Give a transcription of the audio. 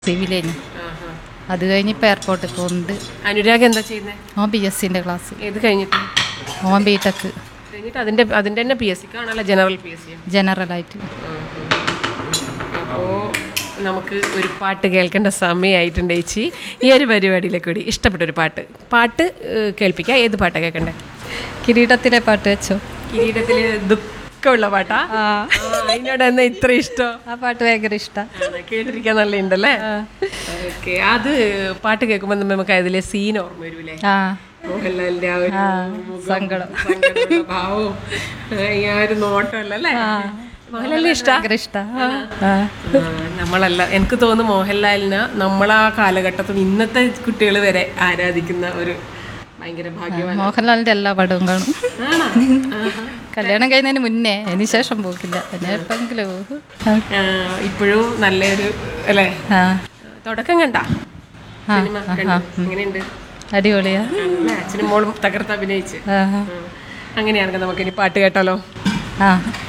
സിവിലേന് അത് കഴിഞ്ഞ് ഇപ്പോൾ എയർപോർട്ടിൽ പോകുന്നുണ്ട് അനുരാഗ് എന്താ ചെയ്യുന്നത് ഓൻ ബി എസ് സിൻ്റെ ക്ലാസ് ഏത് കഴിഞ്ഞിട്ട് ഓൻ ബി ടെക് കഴിഞ്ഞിട്ട് അതിൻ്റെ അതിൻ്റെ തന്നെ പി എസ് സിക്കാണല്ലോ ജനറൽ പി എസ് സി ജനറലായിട്ട് അപ്പോൾ നമുക്ക് ഒരു പാട്ട് കേൾക്കേണ്ട സമയമായിട്ടുണ്ട് ചേച്ചി ഈ ഒരു പരിപാടിയിലേക്ക് കൂടി ഇഷ്ടപ്പെട്ട ഒരു പാട്ട് പാട്ട് ഏഹ്, കേൾപ്പിക്കാം ഏത് പാട്ടാണ് കേൾക്കണ്ടേ കിരീടത്തിലെ പാട്ട് വെച്ചോ കിരീടത്തിൽ ദുഃഖമുള്ള പാട്ടാ ആ, അതിനോട് എന്നാ ഇത്ര ഇഷ്ടം ആ പാട്ട് ഭയങ്കര ഇഷ്ടമാണ് ആണ്, കേട്ടിരിക്കാൻ നല്ല ഉണ്ടല്ലേ ഓക്കെ അത് പാട്ട് കേൾക്കുമ്പോൾ നമുക്ക് അതിലെ സീൻ ഓർമ്മ വരൂലേ ആ മോഹൻലാലിന്റെ ആ ഒരു മുഖം, സങ്കടം. സങ്കടമുള്ള ഭാവവും ഈ ആ ഒരു നോട്ടമല്ല അല്ലേ മോഹൻലാലിന് ഇഷ്ടം ഭയങ്കര ഇഷ്ടമാണ് നമ്മളല്ല എനിക്ക് തോന്നുന്നു മോഹൻലാലിന് നമ്മളാ കാലഘട്ടത്തിൽ ഇന്നത്തെ കുട്ടികൾ വരെ ആരാധിക്കുന്ന ഒരു ഭയങ്കര ഭാഗ്യവാൻ മോഹൻലാലിൻ്റെ എല്ലാ പടവും കാണും ആണോ? ആഹാ. കല്യാണം കഴിയുന്നതിന് മുന്നേ അതിന് ശേഷം പോക്കില്ല പിന്നെ എപ്പോഴെങ്കിലും പോകും. ആ, ഇപ്പോഴും നല്ലൊരു അല്ലേ ആ തുടക്കം കണ്ട സിനിമ കണ്ടു എങ്ങനെയുണ്ട് അടിപൊളിയാ അല്ലേ? അച്ഛനും മോളും തകർത്ത് അഭിനയിച്ച് ആ ഉം. അങ്ങനെയാണെങ്കിൽ നമുക്കിനി പാട്ട് കേട്ടാലോ ആ